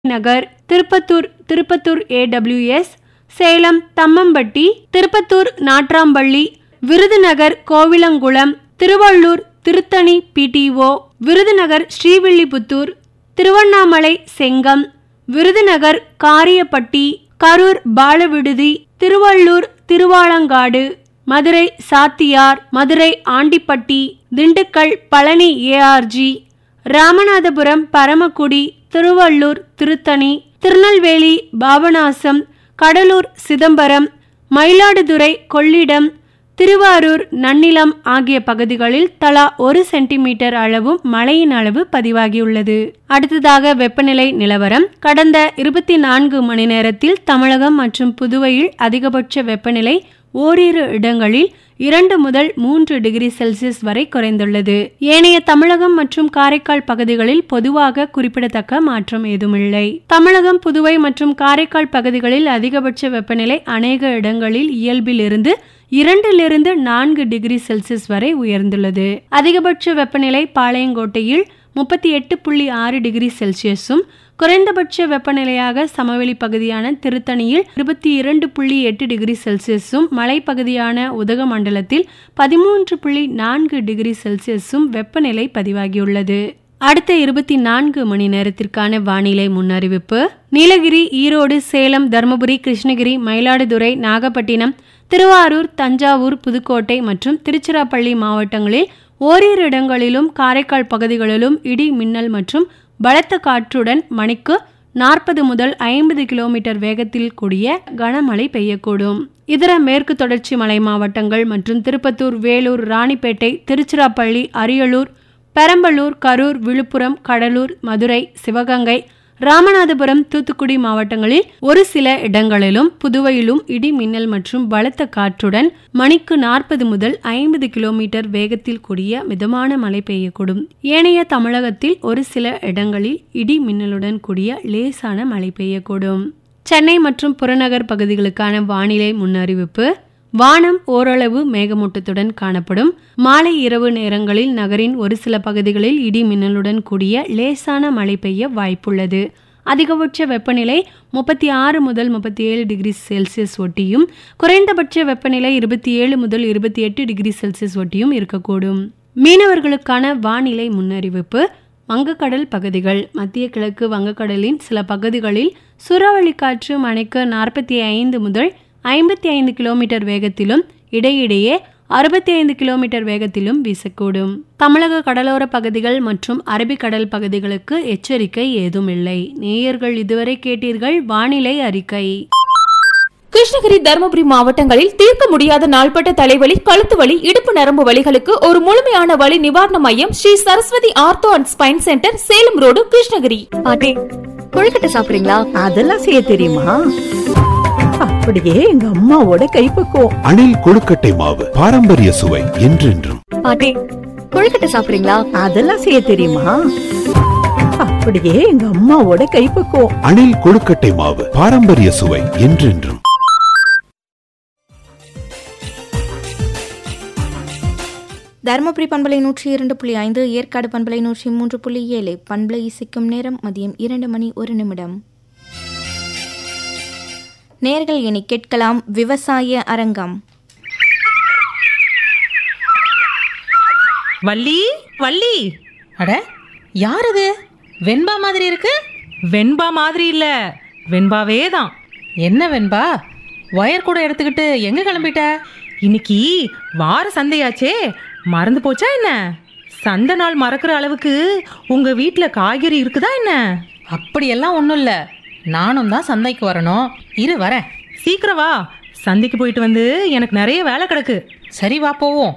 நகர் Tirupattur Tirupattur AWS Salem Thammampatti Tirupattur Natrampalli Virudhunagar Kovilangulam Tiruvallur Tiruttani BDO Virudhunagar Srivilliputhur Tiruvannamalai Chengam Virudhunagar Kariyapatti Karur Palaviduthi Tiruvallur Thiruvalangadu Madurai Sathiyar Madurai Andipatti Dindigul Palani ARG Ramanathapuram Paramakudi Tiruvallur Tiruttani Tirunelveli Papanasam Cuddalore Chidambaram Mayiladuthurai Kollidam Thiruvarur Nannilam ஆகிய பகுதிகளில் தலா ஒரு சென்டிமீட்டர் அளவும் மழையின் அளவு பதிவாகியுள்ளது அடுத்ததாக வெப்பநிலை நிலவரம் கடந்த இருபத்தி நான்கு மணி நேரத்தில் தமிழகம் மற்றும் புதுவையில் அதிகபட்ச வெப்பநிலை ஓரிரு இடங்களில் இரண்டு முதல் மூன்று டிகிரி செல்சியஸ் வரை குறைந்துள்ளது ஏனைய தமிழகம் மற்றும் காரைக்கால் பகுதிகளில் பொதுவாக குறிப்பிடத்தக்க மாற்றம் ஏதுமில்லை தமிழகம் புதுவை மற்றும் காரைக்கால் பகுதிகளில் அதிகபட்ச வெப்பநிலை அநேக இடங்களில் இயல்பிலிருந்து இரண்டிலிருந்து நான்கு டிகிரி செல்சியஸ் வரை உயர்ந்துள்ளது அதிகபட்ச வெப்பநிலை பாளையங்கோட்டையில் முப்பத்தி எட்டு புள்ளி ஆறு டிகிரி செல்சியஸும் குறைந்தபட்ச வெப்பநிலையாக சமவெளி பகுதியான திருத்தணியில் இருபத்தி இரண்டு புள்ளி எட்டு டிகிரி செல்சியஸும் மலைப்பகுதியான உதகமண்டலத்தில் பதிமூன்று புள்ளி நான்கு டிகிரி செல்சியஸும் வெப்பநிலை பதிவாகியுள்ளது அடுத்த இருபத்தி நான்கு மணி நேரத்திற்கான வானிலை முன்னறிவிப்பு நீலகிரி ஈரோடு சேலம் தருமபுரி கிருஷ்ணகிரி மயிலாடுதுறை நாகப்பட்டினம் திருவாரூர் தஞ்சாவூர் புதுக்கோட்டை மற்றும் திருச்சிராப்பள்ளி மாவட்டங்களில் ஓரிரு இடங்களிலும் காரைக்கால் பகுதிகளிலும் இடி மின்னல் மற்றும் பலத்த காற்றுடன் மணிக்கு நாற்பது முதல் ஐம்பது கிலோமீட்டர் வேகத்தில் கூடிய கனமழை பெய்யக்கூடும் இதர மேற்கு தொடர்ச்சி மலை மாவட்டங்கள் மற்றும் திருப்பத்தூர் வேலூர் ராணிப்பேட்டை திருச்சிராப்பள்ளி அரியலூர் பெரம்பலூர் கரூர் விழுப்புரம் கடலூர் மதுரை சிவகங்கை ராமநாதபுரம் தூத்துக்குடி மாவட்டங்களில் ஒரு சில இடங்களிலும் புதுவையிலும் இடி மின்னல் மற்றும் பலத்த காற்றுடன் மணிக்கு நாற்பது முதல் ஐம்பது கிலோமீட்டர் வேகத்தில் கூடிய மிதமான மழை பெய்யக்கூடும் ஏனைய தமிழகத்தில் ஒரு சில இடங்களில் இடி மின்னலுடன் கூடிய லேசான மழை பெய்யக்கூடும் சென்னை மற்றும் புறநகர் பகுதிகளுக்கான வானிலை முன்னறிவிப்பு வானம் ஓரளவு மேகமூட்டத்துடன் காணப்படும் மாலை இரவு நேரங்களில் நகரின் ஒரு சில பகுதிகளில் இடி மின்னலுடன் கூடிய லேசான மழை பெய்ய வாய்ப்புள்ளது அதிகபட்ச வெப்பநிலை முப்பத்தி ஆறு முதல் முப்பத்தி ஏழு டிகிரி செல்சியஸ் ஒட்டியும் குறைந்தபட்ச வெப்பநிலை இருபத்தி ஏழு முதல் இருபத்தி எட்டு டிகிரி செல்சியஸ் ஒட்டியும் இருக்கக்கூடும் மீனவர்களுக்கான வானிலை முன்னறிவிப்பு வங்கக்கடல் பகுதிகள் மத்திய கிழக்கு வங்கக்கடலின் சில பகுதிகளில் சூறாவளி காற்று மணிக்கு நாற்பத்தி ஐந்து முதல் ஐம்பத்தி ஐந்து கிலோமீட்டர் வேகத்திலும் இடையிடையே அறுபத்தி ஐந்து கிலோமீட்டர் வேகத்திலும் வீசக்கூடும் தமிழக கடலோர பகுதிகள் மற்றும் அரபிக்கடல் பகுதிகளுக்கு எச்சரிக்கை ஏதும் இல்லை நேயர்கள் இதுவரை கேட்டீர்கள் வானிலை அறிக்கை கிருஷ்ணகிரி தருமபுரி மாவட்டங்களில் தீர்க்க முடியாத நாள்பட்ட தலைவலி கழுத்து வலி இடுப்பு நரம்பு வலிகளுக்கு ஒரு முழுமையான வலி நிவாரண மையம் Sri Saraswathi ortho and spine centre Salem road Krishnagiri பாட்டி கொழுக்கட்டை சாப்பிடுறீங்களா அதெல்லாம் செய்ய தெரியுமா அப்படியே எங்க அம்மாவோட கைப்பக்குவம் அணில் கொழுக்கட்டை மாவு பாரம்பரிய சுவை என்றென்றும் பாட்டி கொழுக்கட்டை சாப்பிடுறீங்களா அதெல்லாம் செய்ய தெரியுமா அப்படியே எங்க அம்மாவோட கைப்பக்குவம் அணில் கொழுக்கட்டை மாவு பாரம்பரிய சுவை என்றென்றும் தருமபுரி பண்பலை நூற்றி இரண்டு புள்ளி ஐந்து ஏற்காடு பண்பலை நூற்றி மூன்று புள்ளி ஏழு பண்பலை இசைக்கும் நேரம் மதியம் இரண்டு மணி ஒரு நிமிடம் நேர்கள் இனி கேட்கலாம் விவசாய அரங்கம் வள்ளி வள்ளி அட யார் அது வெண்பா மாதிரி இருக்கு வெண்பா மாதிரி இல்ல வெண்பாவே தான் என்ன வெண்பா ஒயர் கூட எடுத்துக்கிட்டு எங்க கிளம்பிட்ட இன்னைக்கு வார சந்தையாச்சே மறந்து போச்சா என்ன சந்தை நாள் மறக்கிற அளவுக்கு உங்க வீட்ல காய்கறி இருக்குதா என்ன அப்படியெல்லாம் ஒன்றும் இல்லை நானும் தான் சந்தைக்கு வரணும் இரு வரேன் சீக்கிரம் வா சந்தைக்கு போயிட்டு வந்து எனக்கு நிறைய வேலை கிடக்கு சரி வா போவோம்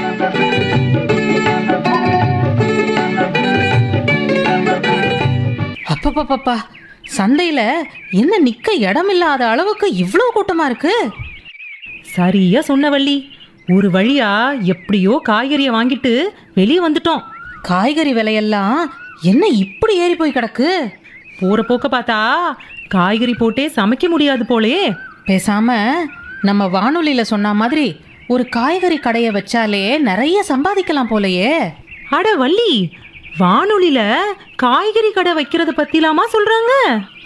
அப்பப்பப்பப்பா சந்தையில என்ன நிக்க இடம் இல்லாத அளவுக்கு இவ்வளோ கூட்டமா இருக்கு சரியா சொன்ன வள்ளி ஒரு வழியா எப்படியோ காய்கறியை வாங்கிட்டு வெளியே வந்துட்டோம் காய்கறி விலையெல்லாம் என்ன இப்படி ஏறி போய் கிடக்கு போற போக்க பார்த்தா காய்கறி போட்டே சமைக்க முடியாது போலே பேசாம நம்ம வானொலியில சொன்ன மாதிரி ஒரு காய்கறி கடையை வச்சாலே நிறைய சம்பாதிக்கலாம் போலயே அட வள்ளி வானொலியில காய்கறி கடை வைக்கிறது பத்திலாமா சொல்றாங்க